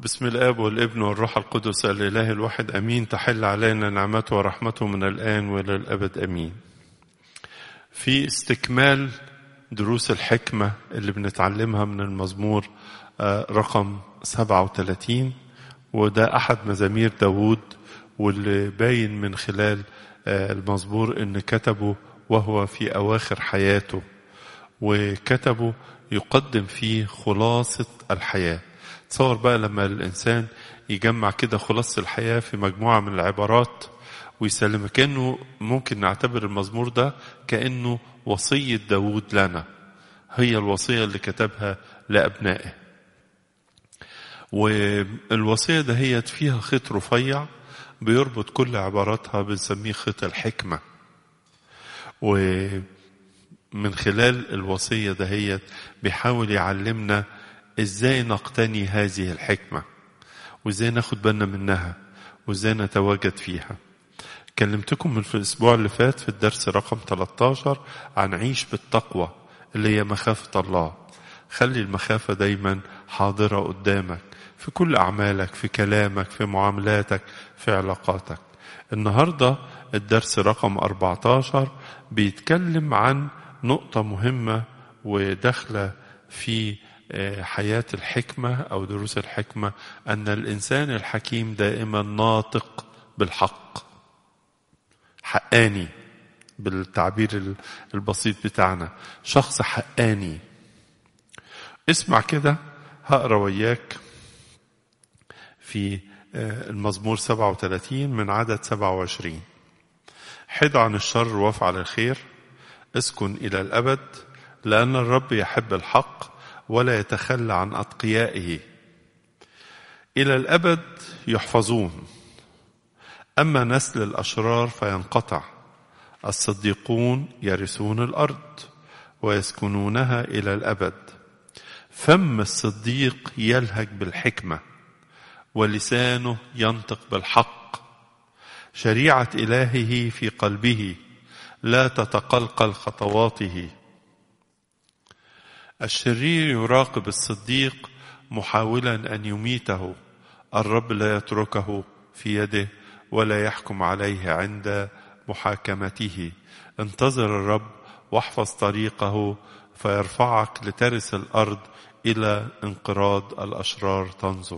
بسم الاب والابن والروح القدس الاله الواحد امين تحل علينا نعمته ورحمته من الان والى الابد امين. في استكمال دروس الحكمه اللي بنتعلمها من المزمور رقم 37 وده احد مزامير داوود واللي باين من خلال المزمور ان كتبه وهو في اواخر حياته وكتبه يقدم فيه خلاصه الحياه. تصور بقى لما الإنسان يجمع كده خلاصة الحياة في مجموعة من العبارات ويسلم كأنه ممكن نعتبر المزمور ده كأنه وصية داود لنا هي الوصية اللي كتبها لأبنائه والوصية ده هي فيها خيط رفيع بيربط كل عباراتها بنسميه خيط الحكمة ومن خلال الوصية دهيت بيحاول يعلمنا ازاي نقتني هذه الحكمة وازاي ناخد بالنا منها وازاي نتواجد فيها كلمتكم في الاسبوع اللي فات في الدرس رقم 13 عن عيش بالتقوى اللي هي مخافة الله خلي المخافة دايما حاضرة قدامك في كل أعمالك في كلامك في معاملاتك في علاقاتك النهاردة الدرس رقم 14 بيتكلم عن نقطة مهمة وداخلة في حياة الحكمة أو دروس الحكمة أن الإنسان الحكيم دائما ناطق بالحق حقاني بالتعبير البسيط بتاعنا شخص حقاني اسمع كده هقرا وياك في المزمور 37 من عدد 27 حد عن الشر وافعل الخير اسكن إلى الأبد لأن الرب يحب الحق ولا يتخلى عن أتقيائه إلى الأبد يحفظون أما نسل الأشرار فينقطع الصديقون يرثون الأرض ويسكنونها إلى الأبد فم الصديق يلهج بالحكمة ولسانه ينطق بالحق شريعة إلهه في قلبه لا تتقلقل خطواته الشرير يراقب الصديق محاولا ان يميته الرب لا يتركه في يده ولا يحكم عليه عند محاكمته انتظر الرب واحفظ طريقه فيرفعك لترث الارض الى انقراض الاشرار تنظر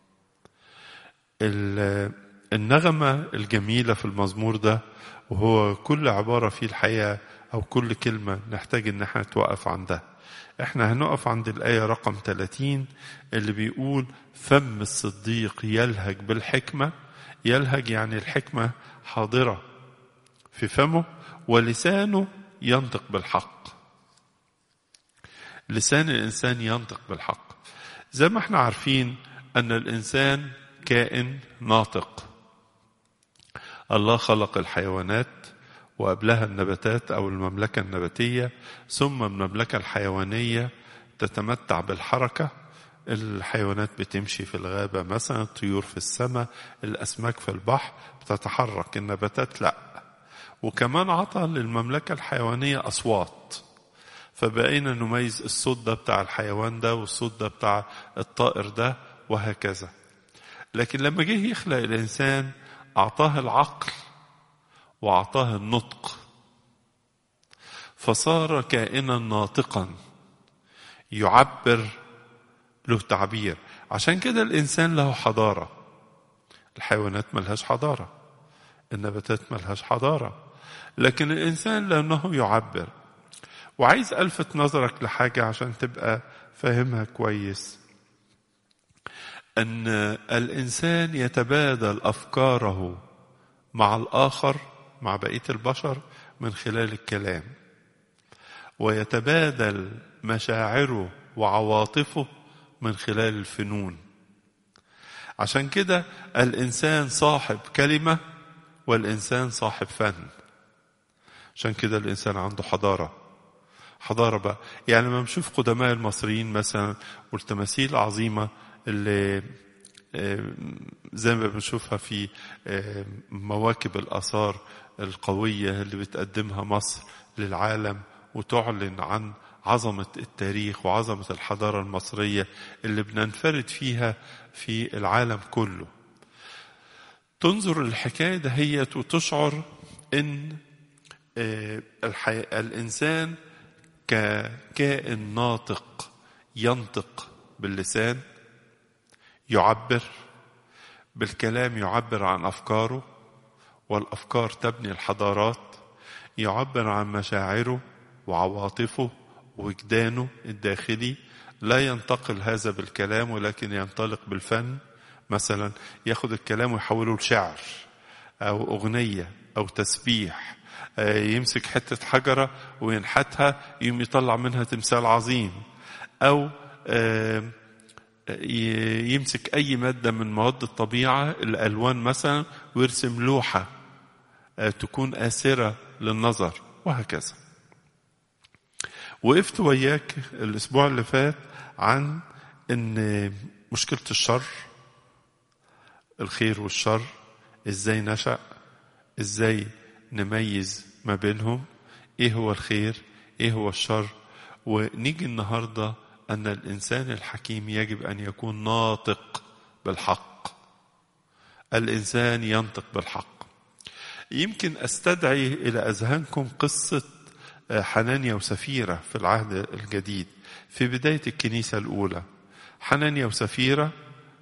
النغمه الجميله في المزمور ده وهو كل عباره فيه الحقيقه او كل كلمه نحتاج ان احنا نتوقف عندها احنا هنقف عند الآية رقم 30 اللي بيقول فم الصديق يلهج بالحكمة يلهج يعني الحكمة حاضرة في فمه ولسانه ينطق بالحق لسان الإنسان ينطق بالحق زي ما احنا عارفين أن الإنسان كائن ناطق الله خلق الحيوانات وقبلها النباتات أو المملكة النباتية ثم المملكة الحيوانية تتمتع بالحركة الحيوانات بتمشي في الغابة مثلا الطيور في السماء الأسماك في البحر بتتحرك النباتات لا وكمان عطى للمملكة الحيوانية أصوات فبقينا نميز الصوت ده بتاع الحيوان ده والصوت ده بتاع الطائر ده وهكذا لكن لما جه يخلق الإنسان أعطاه العقل واعطاه النطق فصار كائنا ناطقا يعبر له تعبير عشان كده الانسان له حضاره الحيوانات ملهاش حضاره النباتات ملهاش حضاره لكن الانسان لانه يعبر وعايز الفت نظرك لحاجه عشان تبقى فاهمها كويس ان الانسان يتبادل افكاره مع الاخر مع بقيه البشر من خلال الكلام ويتبادل مشاعره وعواطفه من خلال الفنون عشان كده الانسان صاحب كلمه والانسان صاحب فن عشان كده الانسان عنده حضاره حضاره بقى يعني لما نشوف قدماء المصريين مثلا والتماثيل العظيمه اللي زي ما بنشوفها في مواكب الآثار القوية اللي بتقدمها مصر للعالم وتعلن عن عظمة التاريخ وعظمة الحضارة المصرية اللي بننفرد فيها في العالم كله تنظر الحكاية دهيت وتشعر ان الحي... الإنسان ككائن ناطق ينطق باللسان يعبر بالكلام يعبر عن أفكاره والأفكار تبني الحضارات يعبر عن مشاعره وعواطفه وجدانه الداخلي لا ينتقل هذا بالكلام ولكن ينطلق بالفن مثلا ياخد الكلام ويحوله لشعر أو أغنية أو تسبيح يمسك حتة حجرة وينحتها يوم يطلع منها تمثال عظيم أو يمسك أي مادة من مواد الطبيعة الألوان مثلا ويرسم لوحة تكون آسرة للنظر وهكذا وقفت وياك الأسبوع اللي فات عن أن مشكلة الشر الخير والشر ازاي نشأ ازاي نميز ما بينهم ايه هو الخير ايه هو الشر ونيجي النهارده ان الانسان الحكيم يجب ان يكون ناطق بالحق الانسان ينطق بالحق يمكن استدعي الى اذهانكم قصه حنانيا وسفيره في العهد الجديد في بدايه الكنيسه الاولى حنانيا وسفيره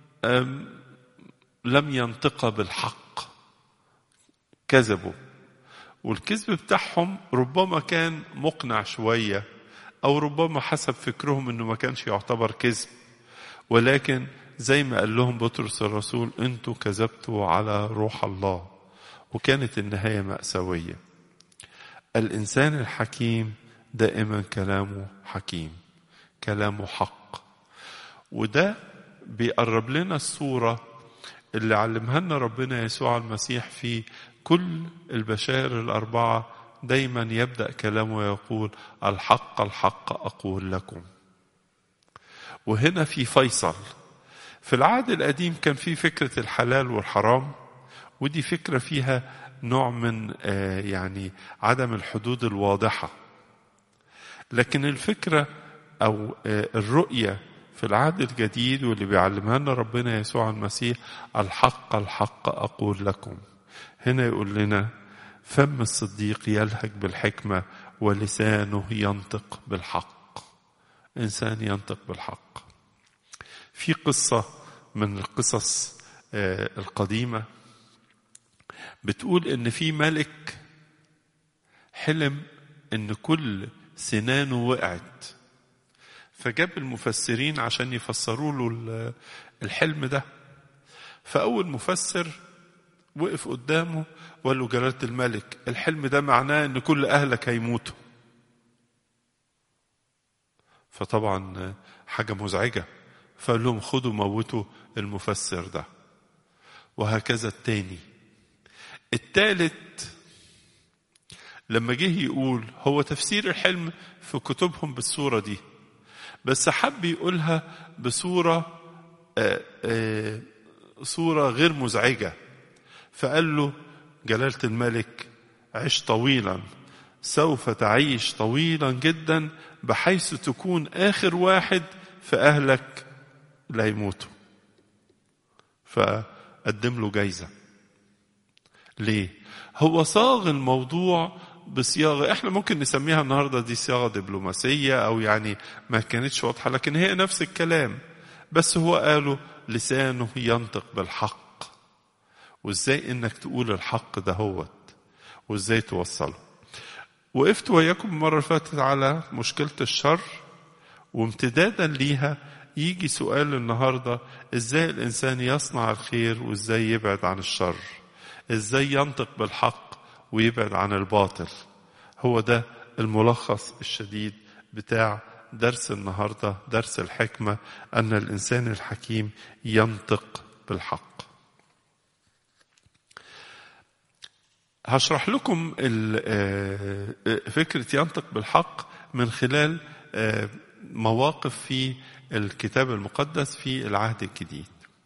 لم ينطقا بالحق كذبوا والكذب بتاعهم ربما كان مقنع شويه او ربما حسب فكرهم انه ما كانش يعتبر كذب ولكن زي ما قال لهم بطرس الرسول انتوا كذبتوا على روح الله وكانت النهايه ماساويه الانسان الحكيم دائما كلامه حكيم كلامه حق وده بيقرب لنا الصوره اللي علمها لنا ربنا يسوع المسيح في كل البشائر الأربعة دايما يبدأ كلامه يقول الحق الحق أقول لكم وهنا في فيصل في العهد القديم كان في فكرة الحلال والحرام ودي فكرة فيها نوع من يعني عدم الحدود الواضحة لكن الفكرة أو الرؤية في العهد الجديد واللي بيعلمها لنا ربنا يسوع المسيح الحق الحق أقول لكم هنا يقول لنا فم الصديق يلهج بالحكمة ولسانه ينطق بالحق إنسان ينطق بالحق في قصة من القصص القديمة بتقول إن في ملك حلم إن كل سنانه وقعت فجاب المفسرين عشان يفسروا له الحلم ده فأول مفسر وقف قدامه وقال له جلالة الملك الحلم ده معناه ان كل اهلك هيموتوا فطبعا حاجة مزعجة فقال لهم خدوا موتوا المفسر ده وهكذا التاني التالت لما جه يقول هو تفسير الحلم في كتبهم بالصورة دي بس حب يقولها بصورة آآ آآ صورة غير مزعجة فقال له جلالة الملك عش طويلا سوف تعيش طويلا جدا بحيث تكون آخر واحد في أهلك لا يموتوا فقدم له جايزة ليه؟ هو صاغ الموضوع بصياغة احنا ممكن نسميها النهاردة دي صياغة دبلوماسية أو يعني ما كانتش واضحة لكن هي نفس الكلام بس هو قاله لسانه ينطق بالحق وازاي انك تقول الحق ده هوت وازاي توصله وقفت وياكم المرة اللي فاتت على مشكلة الشر وامتدادا ليها يجي سؤال النهاردة ازاي الانسان يصنع الخير وازاي يبعد عن الشر ازاي ينطق بالحق ويبعد عن الباطل هو ده الملخص الشديد بتاع درس النهارده درس الحكمه ان الانسان الحكيم ينطق بالحق هشرح لكم فكره ينطق بالحق من خلال مواقف في الكتاب المقدس في العهد الجديد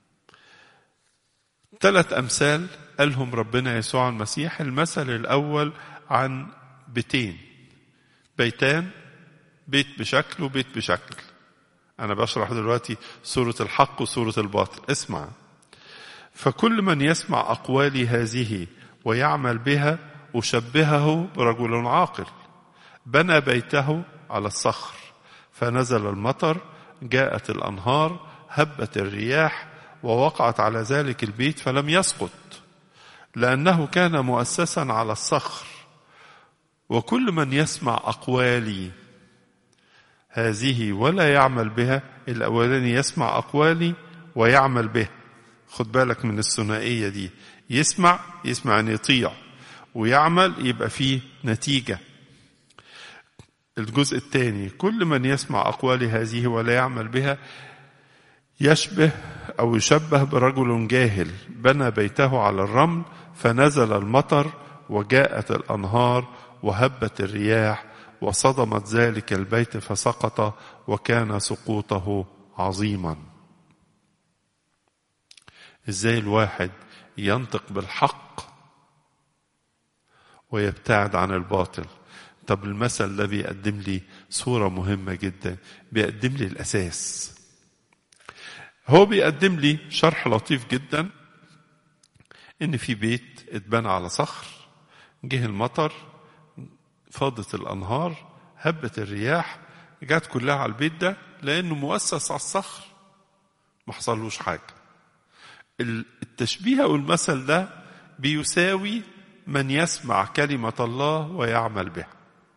ثلاث امثال قالهم ربنا يسوع المسيح المثل الاول عن بيتين بيتان بيت بشكل وبيت بشكل أنا بشرح دلوقتي سورة الحق وسورة الباطل اسمع فكل من يسمع أقوالي هذه ويعمل بها أشبهه برجل عاقل بنى بيته على الصخر فنزل المطر جاءت الأنهار هبت الرياح ووقعت على ذلك البيت فلم يسقط لأنه كان مؤسسا على الصخر وكل من يسمع أقوالي هذه ولا يعمل بها الأولاني يسمع أقوالي ويعمل بها خد بالك من الثنائية دي يسمع يسمع أن يطيع ويعمل يبقى فيه نتيجة الجزء الثاني كل من يسمع أقوالي هذه ولا يعمل بها يشبه أو يشبه برجل جاهل بنى بيته على الرمل فنزل المطر وجاءت الأنهار وهبت الرياح وصدمت ذلك البيت فسقط وكان سقوطه عظيما ازاي الواحد ينطق بالحق ويبتعد عن الباطل طب المثل ده بيقدم لي صورة مهمة جدا بيقدم لي الأساس هو بيقدم لي شرح لطيف جدا إن في بيت اتبنى على صخر جه المطر فاضت الأنهار هبت الرياح جت كلها على البيت ده لأنه مؤسس على الصخر ما حصلوش حاجة التشبيه أو المثل ده بيساوي من يسمع كلمة الله ويعمل بها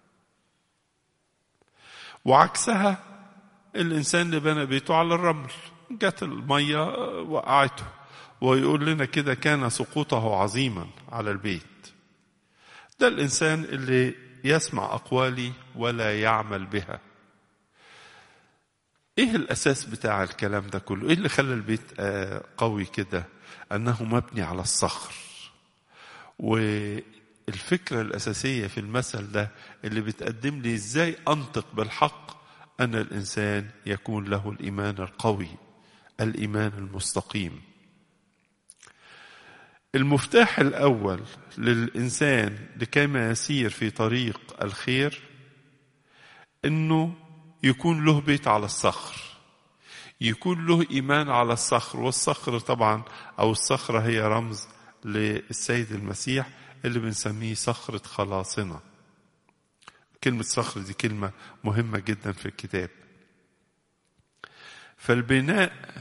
وعكسها الإنسان اللي بنى بيته على الرمل جت المية وقعته ويقول لنا كده كان سقوطه عظيما على البيت ده الإنسان اللي يسمع أقوالي ولا يعمل بها ايه الاساس بتاع الكلام ده كله ايه اللي خلى البيت قوي كده انه مبني على الصخر والفكره الاساسيه في المثل ده اللي بتقدم لي ازاي انطق بالحق ان الانسان يكون له الايمان القوي الايمان المستقيم المفتاح الاول للانسان لكيما يسير في طريق الخير انه يكون له بيت على الصخر يكون له ايمان على الصخر والصخر طبعا او الصخره هي رمز للسيد المسيح اللي بنسميه صخره خلاصنا كلمه صخر دي كلمه مهمه جدا في الكتاب فالبناء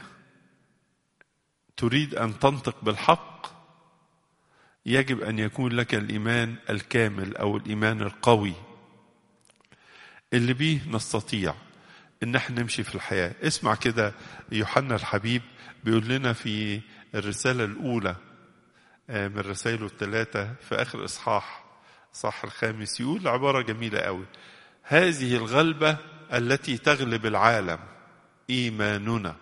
تريد ان تنطق بالحق يجب ان يكون لك الايمان الكامل او الايمان القوي اللي بيه نستطيع ان احنا نمشي في الحياه اسمع كده يوحنا الحبيب بيقول لنا في الرساله الاولى من رسائله الثلاثه في اخر اصحاح صح الخامس يقول عباره جميله قوي هذه الغلبه التي تغلب العالم ايماننا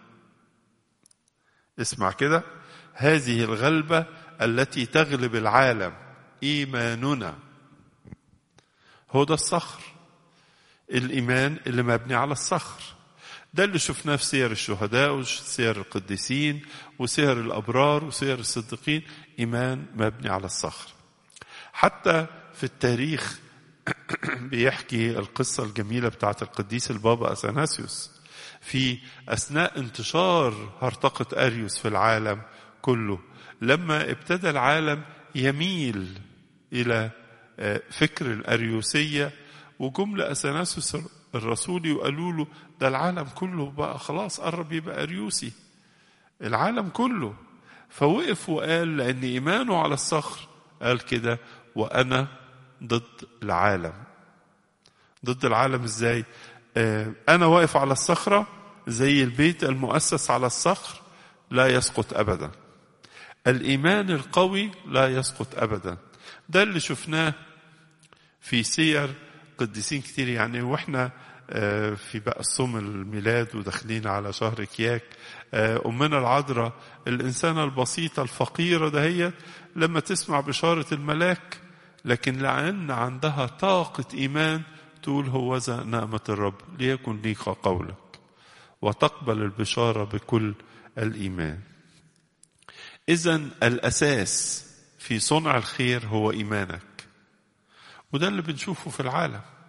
اسمع كده هذه الغلبه التي تغلب العالم ايماننا هو ده الصخر الإيمان اللي مبني على الصخر ده اللي شفناه في سير الشهداء وسير القديسين وسير الأبرار وسير الصديقين إيمان مبني على الصخر حتى في التاريخ بيحكي القصة الجميلة بتاعت القديس البابا أثناسيوس في أثناء انتشار هرطقة أريوس في العالم كله لما ابتدى العالم يميل إلى فكر الأريوسية وجم لأثناسيوس الرسولي وقالوا له ده العالم كله بقى خلاص قرب يبقى أريوسي العالم كله فوقف وقال لأن إيمانه على الصخر قال كده وأنا ضد العالم ضد العالم إزاي آه أنا واقف على الصخرة زي البيت المؤسس على الصخر لا يسقط أبدا الإيمان القوي لا يسقط أبدا ده اللي شفناه في سير قديسين كتير يعني واحنا في بقى صوم الميلاد وداخلين على شهر كياك أمنا العذراء الإنسانة البسيطة الفقيرة دهيت لما تسمع بشارة الملاك لكن لأن عندها طاقة إيمان تقول هوذا نعمة الرب ليكن ليك قولك وتقبل البشارة بكل الإيمان إذا الأساس في صنع الخير هو إيمانك وده اللي بنشوفه في العالم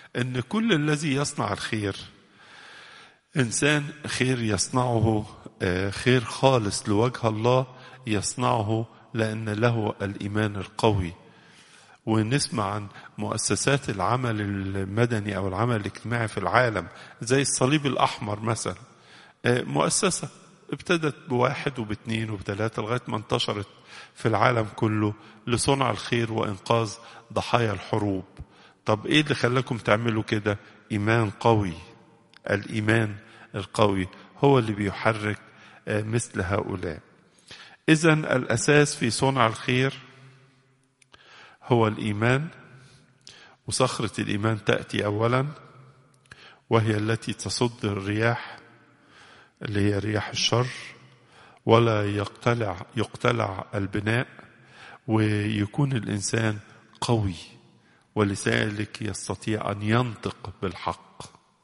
ان كل الذي يصنع الخير انسان خير يصنعه خير خالص لوجه الله يصنعه لان له الايمان القوي ونسمع عن مؤسسات العمل المدني او العمل الاجتماعي في العالم زي الصليب الاحمر مثلا مؤسسه ابتدت بواحد وباثنين وبثلاثه لغايه ما انتشرت في العالم كله لصنع الخير وانقاذ ضحايا الحروب طب ايه اللي خلاكم تعملوا كده ايمان قوي الايمان القوي هو اللي بيحرك مثل هؤلاء اذا الاساس في صنع الخير هو الايمان وصخره الايمان تاتي اولا وهي التي تصد الرياح اللي هي رياح الشر ولا يقتلع يقتلع البناء ويكون الانسان قوي ولذلك يستطيع ان ينطق بالحق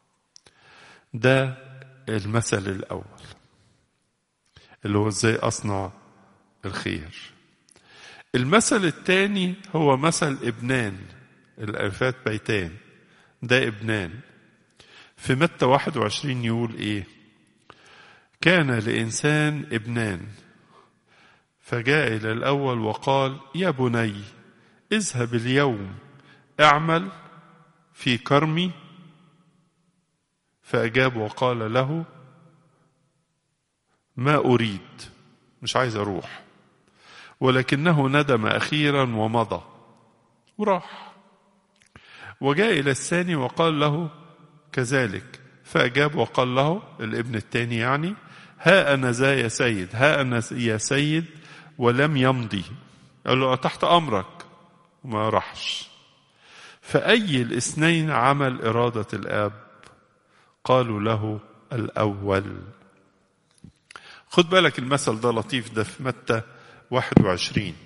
ده المثل الاول اللي هو ازاي اصنع الخير المثل الثاني هو مثل ابنان الالفات بيتان ده ابنان في متى 21 يقول ايه كان لإنسان ابنان فجاء إلى الأول وقال يا بني اذهب اليوم اعمل في كرمي فأجاب وقال له ما أريد مش عايز أروح ولكنه ندم أخيرا ومضى وراح وجاء إلى الثاني وقال له كذلك فأجاب وقال له الابن الثاني يعني ها أنا ذا يا سيد ها أنا يا سيد ولم يمضي قال له تحت أمرك وما راحش فأي الاثنين عمل إرادة الآب قالوا له الأول خد بالك المثل ده لطيف ده في متى 21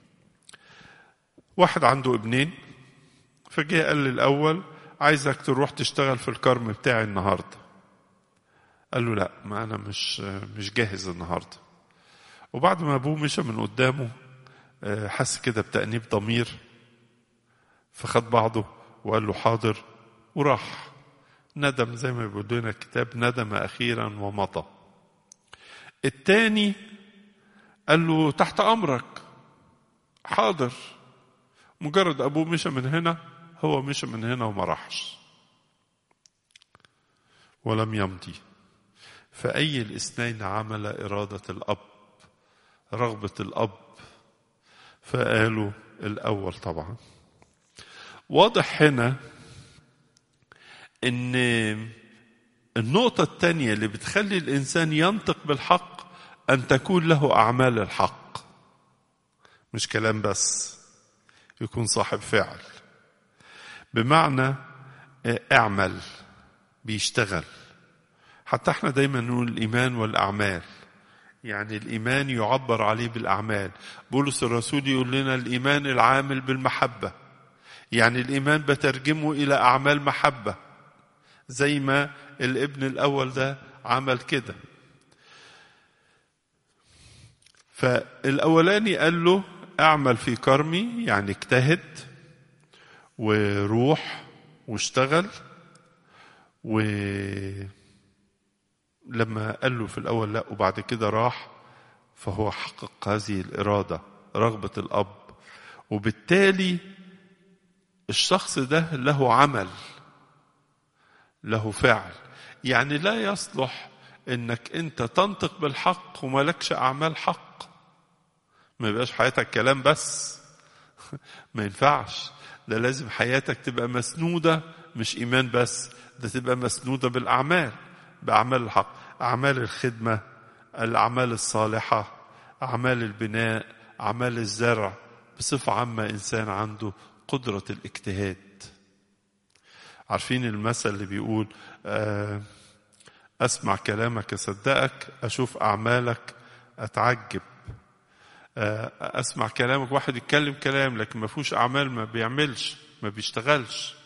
واحد عنده ابنين فجاء قال للأول عايزك تروح تشتغل في الكرم بتاعي النهارده قال له لا ما انا مش مش جاهز النهارده وبعد ما ابوه مشى من قدامه حس كده بتأنيب ضمير فخد بعضه وقال له حاضر وراح ندم زي ما بيقول لنا الكتاب ندم اخيرا ومضى التاني قال له تحت امرك حاضر مجرد ابوه مشى من هنا هو مشى من هنا وما راحش ولم يمضي فأي الاثنين عمل إرادة الأب رغبة الأب فقالوا الأول طبعا واضح هنا إن النقطة الثانية اللي بتخلي الإنسان ينطق بالحق أن تكون له أعمال الحق مش كلام بس يكون صاحب فعل بمعنى اعمل بيشتغل حتى احنا دايما نقول الايمان والاعمال يعني الايمان يعبر عليه بالاعمال بولس الرسول يقول لنا الايمان العامل بالمحبه يعني الايمان بترجمه الى اعمال محبه زي ما الابن الاول ده عمل كده فالاولاني قال له اعمل في كرمي يعني اجتهد وروح واشتغل ولما قال له في الأول لا وبعد كده راح فهو حقق هذه الإرادة رغبة الأب وبالتالي الشخص ده له عمل له فعل يعني لا يصلح انك انت تنطق بالحق وملكش اعمال حق ما يبقاش حياتك كلام بس ما ينفعش ده لازم حياتك تبقى مسنودة مش إيمان بس ده تبقى مسنودة بالأعمال بأعمال الحق أعمال الخدمة الأعمال الصالحة أعمال البناء أعمال الزرع بصفة عامة إنسان عنده قدرة الاجتهاد عارفين المثل اللي بيقول أسمع كلامك أصدقك أشوف أعمالك أتعجب اسمع كلامك واحد يتكلم كلام لكن ما فيهوش اعمال ما بيعملش ما بيشتغلش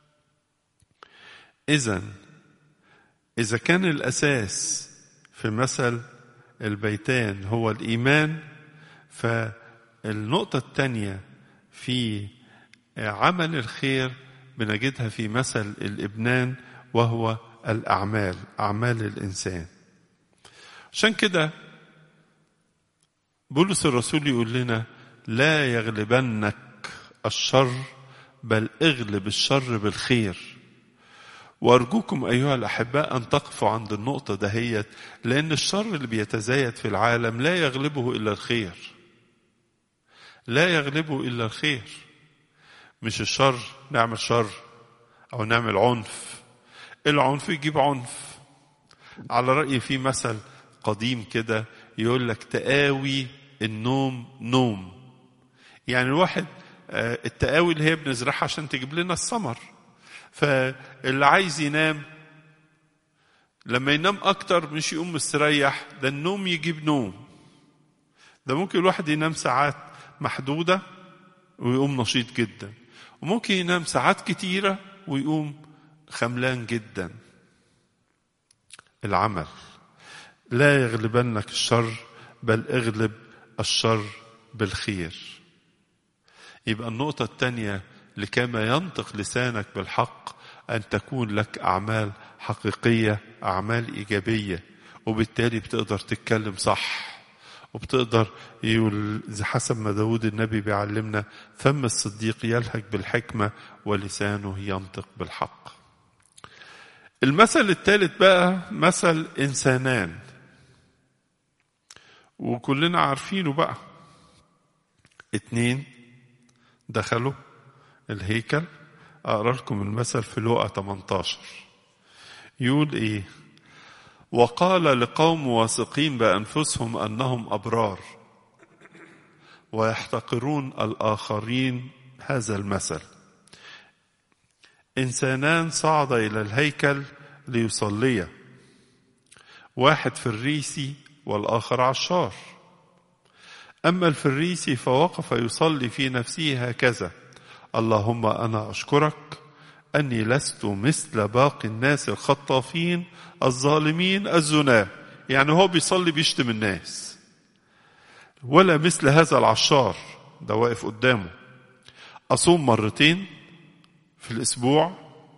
اذا اذا كان الاساس في مثل البيتان هو الايمان فالنقطه الثانيه في عمل الخير بنجدها في مثل الابنان وهو الاعمال اعمال الانسان عشان كده بولس الرسول يقول لنا لا يغلبنك الشر بل اغلب الشر بالخير وارجوكم ايها الاحباء ان تقفوا عند النقطه دهيت لان الشر اللي بيتزايد في العالم لا يغلبه الا الخير لا يغلبه الا الخير مش الشر نعمل شر او نعمل عنف العنف يجيب عنف على رايي في مثل قديم كده يقول لك تقاوي النوم نوم يعني الواحد التقاوي اللي هي بنزرعها عشان تجيب لنا الثمر فاللي عايز ينام لما ينام اكتر مش يقوم مستريح ده النوم يجيب نوم ده ممكن الواحد ينام ساعات محدودة ويقوم نشيط جدا وممكن ينام ساعات كتيرة ويقوم خملان جدا العمل لا يغلبنك الشر بل اغلب الشر بالخير يبقى النقطة الثانية لكما ينطق لسانك بالحق أن تكون لك أعمال حقيقية أعمال إيجابية وبالتالي بتقدر تتكلم صح وبتقدر يقول حسب ما داود النبي بيعلمنا فم الصديق يلهج بالحكمة ولسانه ينطق بالحق المثل الثالث بقى مثل إنسانان وكلنا عارفينه بقى اتنين دخلوا الهيكل اقرا لكم المثل في لوقا 18 يقول ايه وقال لقوم واثقين بانفسهم انهم ابرار ويحتقرون الاخرين هذا المثل انسانان صعد الى الهيكل ليصليا واحد فريسي والاخر عشار اما الفريسي فوقف يصلي في نفسه هكذا اللهم انا اشكرك اني لست مثل باقي الناس الخطافين الظالمين الزناه يعني هو بيصلي بيشتم الناس ولا مثل هذا العشار ده واقف قدامه اصوم مرتين في الاسبوع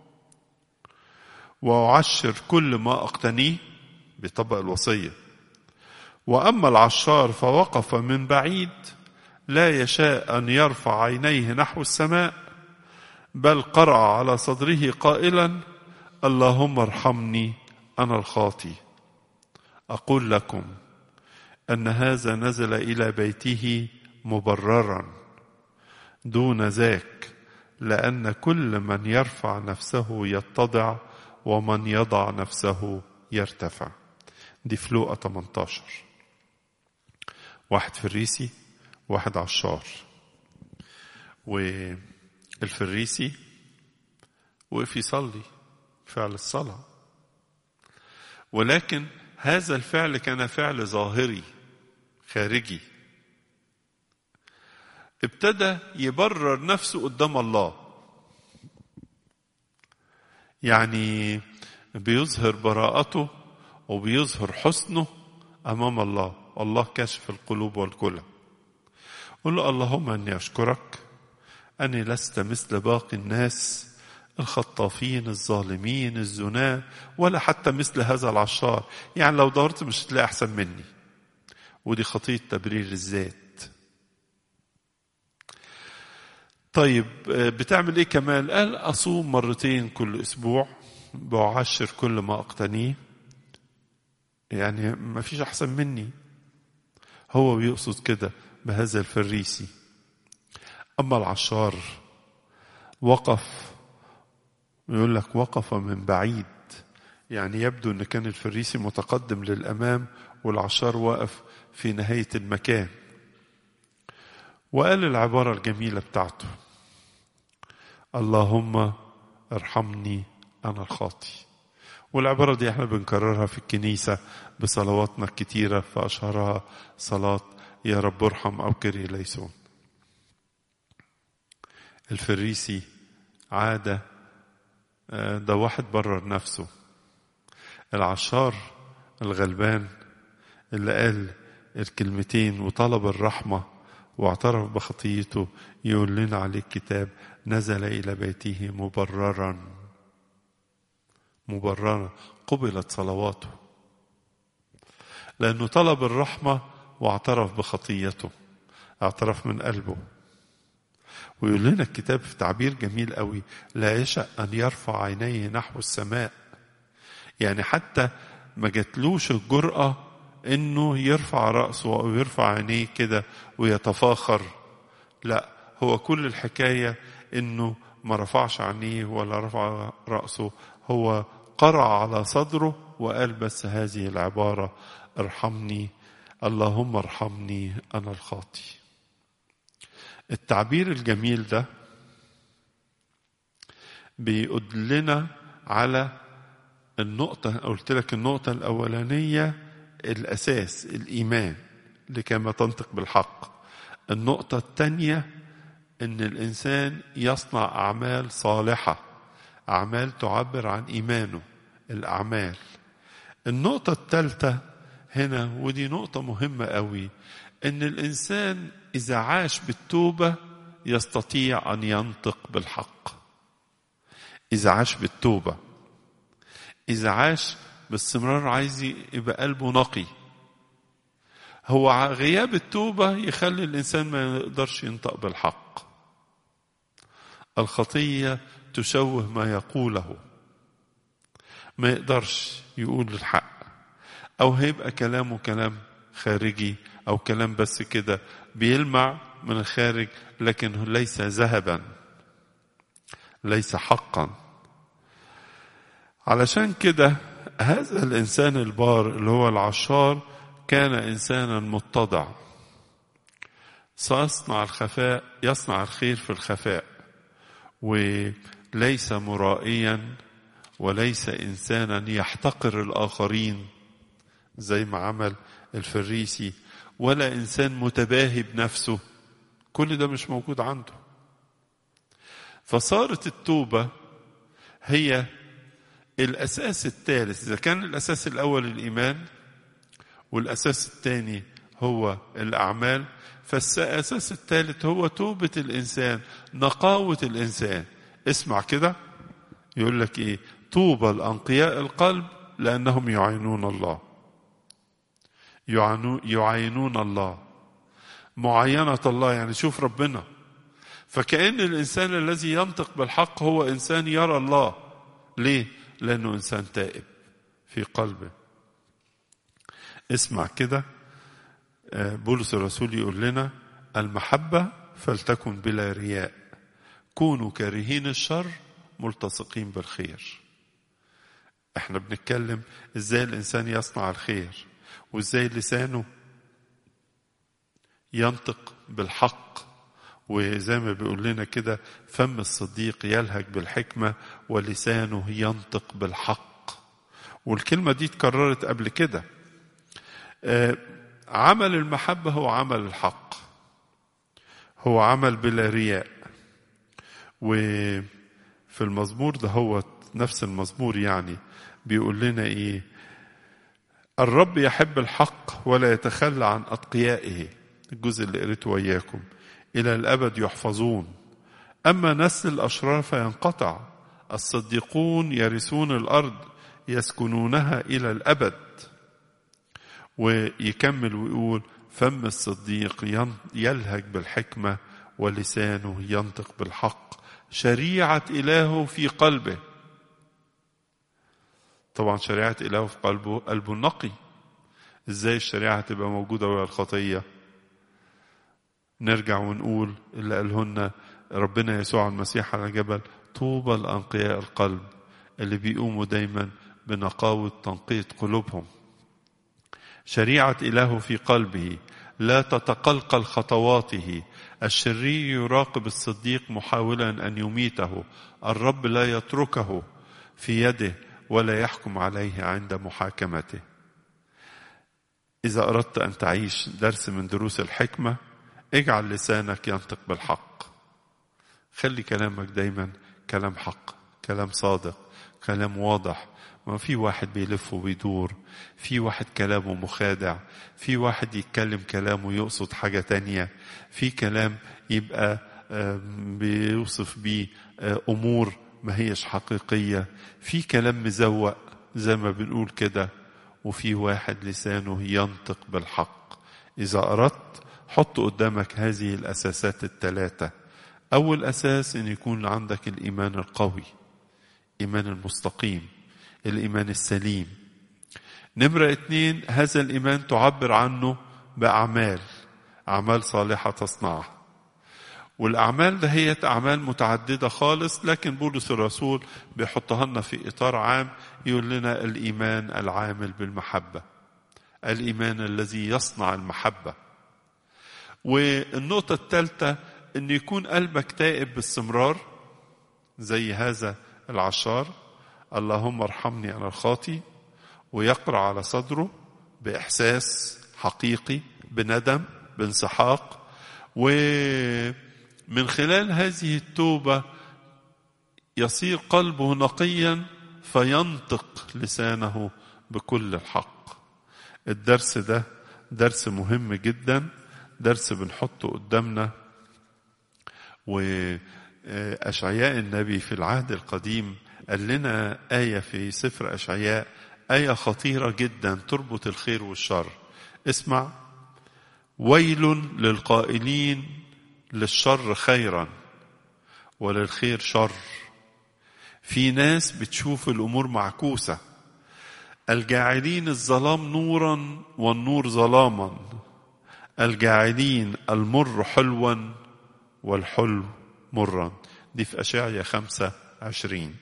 واعشر كل ما اقتنيه بيطبق الوصيه واما العشار فوقف من بعيد لا يشاء ان يرفع عينيه نحو السماء بل قرع على صدره قائلا اللهم ارحمني انا الخاطي اقول لكم ان هذا نزل الى بيته مبررا دون ذاك لان كل من يرفع نفسه يتضع ومن يضع نفسه يرتفع دي في لوقا 18 واحد فريسي واحد عشار والفريسي وقف يصلي فعل الصلاة ولكن هذا الفعل كان فعل ظاهري خارجي ابتدى يبرر نفسه قدام الله يعني بيظهر براءته وبيظهر حسنه امام الله الله كاشف القلوب والكلى قل له اللهم اني اشكرك اني لست مثل باقي الناس الخطافين الظالمين الزناة ولا حتى مثل هذا العشار يعني لو دورت مش هتلاقي احسن مني ودي خطية تبرير الذات طيب بتعمل ايه كمان قال اصوم مرتين كل اسبوع بعشر كل ما اقتنيه يعني ما فيش احسن مني هو بيقصد كده بهذا الفريسي اما العشار وقف يقول لك وقف من بعيد يعني يبدو ان كان الفريسي متقدم للامام والعشار واقف في نهايه المكان وقال العباره الجميله بتاعته اللهم ارحمني انا الخاطي والعباره دي احنا بنكررها في الكنيسه بصلواتنا الكتيره فاشهرها صلاه يا رب ارحم او كري ليسون الفريسي عاده ده واحد برر نفسه العشار الغلبان اللي قال الكلمتين وطلب الرحمة واعترف بخطيته يقول لنا عليه الكتاب نزل إلى بيته مبررا مبررا قبلت صلواته لأنه طلب الرحمة واعترف بخطيته اعترف من قلبه ويقول لنا الكتاب في تعبير جميل قوي لا يشأ أن يرفع عينيه نحو السماء يعني حتى ما جاتلوش الجرأة انه يرفع رأسه او يرفع عينيه كده ويتفاخر لا هو كل الحكاية انه ما رفعش عينيه ولا رفع رأسه هو قرع على صدره وقال بس هذه العبارة ارحمني اللهم ارحمني انا الخاطي التعبير الجميل ده بيدلنا على النقطة قلت لك النقطة الأولانية الأساس الإيمان لكما تنطق بالحق النقطة الثانية أن الإنسان يصنع أعمال صالحة أعمال تعبر عن إيمانه الأعمال النقطة الثالثة هنا ودي نقطة مهمة قوي أن الإنسان إذا عاش بالتوبة يستطيع أن ينطق بالحق إذا عاش بالتوبة إذا عاش باستمرار عايز يبقى قلبه نقي هو غياب التوبة يخلي الإنسان ما يقدرش ينطق بالحق الخطية تشوه ما يقوله ما يقدرش يقول الحق أو هيبقى كلامه كلام خارجي أو كلام بس كده بيلمع من الخارج لكن ليس ذهبا ليس حقا علشان كده هذا الإنسان البار اللي هو العشار كان إنسانا متضع سيصنع الخفاء يصنع الخير في الخفاء وليس مرائيا وليس إنسانا يحتقر الآخرين زي ما عمل الفريسي ولا إنسان متباهي بنفسه كل ده مش موجود عنده فصارت التوبة هي الأساس الثالث إذا كان الأساس الأول الإيمان والأساس الثاني هو الأعمال فالأساس الثالث هو توبة الإنسان نقاوة الإنسان اسمع كده يقول لك إيه طوبى الأنقياء القلب لأنهم يعينون الله يعينون الله معاينة الله يعني شوف ربنا فكأن الإنسان الذي ينطق بالحق هو إنسان يرى الله ليه؟ لأنه إنسان تائب في قلبه اسمع كده بولس الرسول يقول لنا المحبة فلتكن بلا رياء كونوا كارهين الشر ملتصقين بالخير احنا بنتكلم ازاي الانسان يصنع الخير وازاي لسانه ينطق بالحق وزي ما بيقول لنا كده فم الصديق يلهج بالحكمة ولسانه ينطق بالحق والكلمة دي اتكررت قبل كده عمل المحبة هو عمل الحق هو عمل بلا رياء وفي المزمور ده هو نفس المزمور يعني بيقول لنا ايه الرب يحب الحق ولا يتخلى عن أتقيائه الجزء اللي قريته وياكم إلى الأبد يحفظون أما نسل الأشرار فينقطع الصديقون يرثون الأرض يسكنونها إلى الأبد ويكمل ويقول فم الصديق يلهج بالحكمة ولسانه ينطق بالحق شريعة إلهه في قلبه طبعا شريعة إلهه في قلبه قلبه النقي ازاي الشريعة تبقى موجودة وهي الخطية نرجع ونقول اللي قالهن ربنا يسوع المسيح على جبل طوبى الأنقياء القلب اللي بيقوموا دايما بنقاوة تنقية قلوبهم شريعة إله في قلبه لا تتقلقل خطواته الشرير يراقب الصديق محاولا أن يميته الرب لا يتركه في يده ولا يحكم عليه عند محاكمته إذا أردت أن تعيش درس من دروس الحكمة اجعل لسانك ينطق بالحق خلي كلامك دايما كلام حق كلام صادق كلام واضح ما في واحد بيلف وبيدور في واحد كلامه مخادع في واحد يتكلم كلامه يقصد حاجة تانية في كلام يبقى بيوصف بيه أمور ما هيش حقيقية في كلام مزوق زي ما بنقول كده وفي واحد لسانه ينطق بالحق إذا أردت حط قدامك هذه الأساسات الثلاثة أول أساس أن يكون عندك الإيمان القوي إيمان المستقيم الإيمان السليم نمرة اتنين هذا الإيمان تعبر عنه بأعمال أعمال صالحة تصنعها والأعمال ده هي أعمال متعددة خالص لكن بولس الرسول بيحطها لنا في إطار عام يقول لنا الإيمان العامل بالمحبة الإيمان الذي يصنع المحبة والنقطة الثالثة أن يكون قلبك تائب باستمرار زي هذا العشار اللهم ارحمني أنا الخاطي ويقرأ على صدره بإحساس حقيقي بندم بانسحاق ومن خلال هذه التوبة يصير قلبه نقيا فينطق لسانه بكل الحق الدرس ده درس مهم جدا درس بنحطه قدامنا وأشعياء النبي في العهد القديم قال لنا آية في سفر أشعياء آية خطيرة جدا تربط الخير والشر اسمع ويل للقائلين للشر خيرا وللخير شر في ناس بتشوف الأمور معكوسة الجاعلين الظلام نورا والنور ظلاما الجاعلين المر حلوا والحلو مرا دي في أشعية خمسة عشرين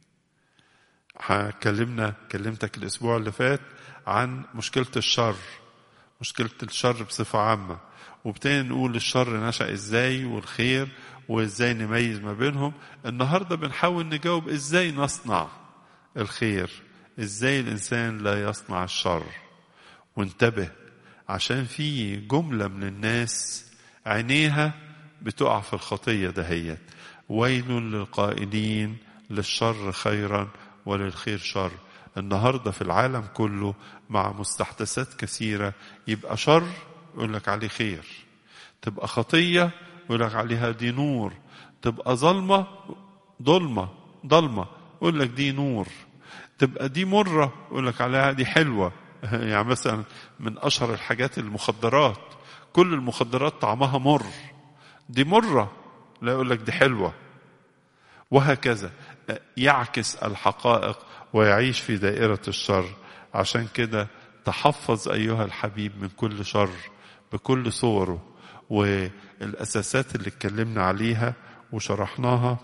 كلمنا كلمتك الأسبوع اللي فات عن مشكلة الشر مشكلة الشر بصفة عامة وابتدينا نقول الشر نشأ ازاي والخير وازاي نميز ما بينهم النهاردة بنحاول نجاوب ازاي نصنع الخير ازاي الانسان لا يصنع الشر وانتبه عشان في جملة من الناس عينيها بتقع في الخطية دهيت ويل للقائلين للشر خيرا وللخير شر النهارده في العالم كله مع مستحدثات كثيره يبقى شر يقول لك عليه خير تبقى خطيه يقول لك عليها دي نور تبقى ظلمه ظلمه ضلمه يقول لك دي نور تبقى دي مره يقول لك عليها دي حلوه يعني مثلا من اشهر الحاجات المخدرات كل المخدرات طعمها مر دي مره لا يقول لك دي حلوه وهكذا يعكس الحقائق ويعيش في دائرة الشر عشان كده تحفظ أيها الحبيب من كل شر بكل صوره والأساسات اللي اتكلمنا عليها وشرحناها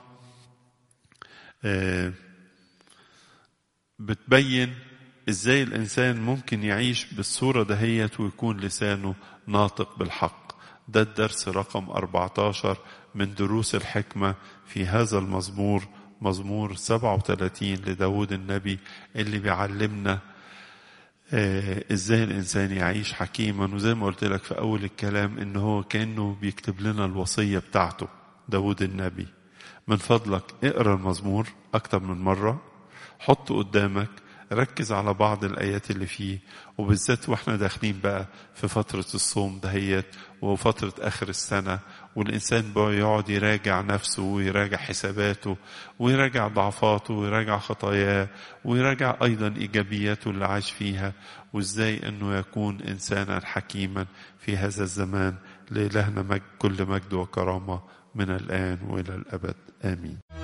بتبين ازاي الانسان ممكن يعيش بالصورة دهيت ويكون لسانه ناطق بالحق ده الدرس رقم 14 من دروس الحكمة في هذا المزمور مزمور 37 لداود النبي اللي بيعلمنا آه ازاي الانسان يعيش حكيما وزي ما قلت لك في اول الكلام ان هو كانه بيكتب لنا الوصيه بتاعته داود النبي من فضلك اقرا المزمور اكتر من مره حطه قدامك ركز على بعض الآيات اللي فيه وبالذات واحنا داخلين بقى في فترة الصوم دهيت وفترة آخر السنة والإنسان بقى يقعد يراجع نفسه ويراجع حساباته ويراجع ضعفاته ويراجع خطاياه ويراجع أيضا إيجابياته اللي عاش فيها وإزاي أنه يكون إنسانا حكيما في هذا الزمان لإلهنا مجد كل مجد وكرامة من الآن وإلى الأبد آمين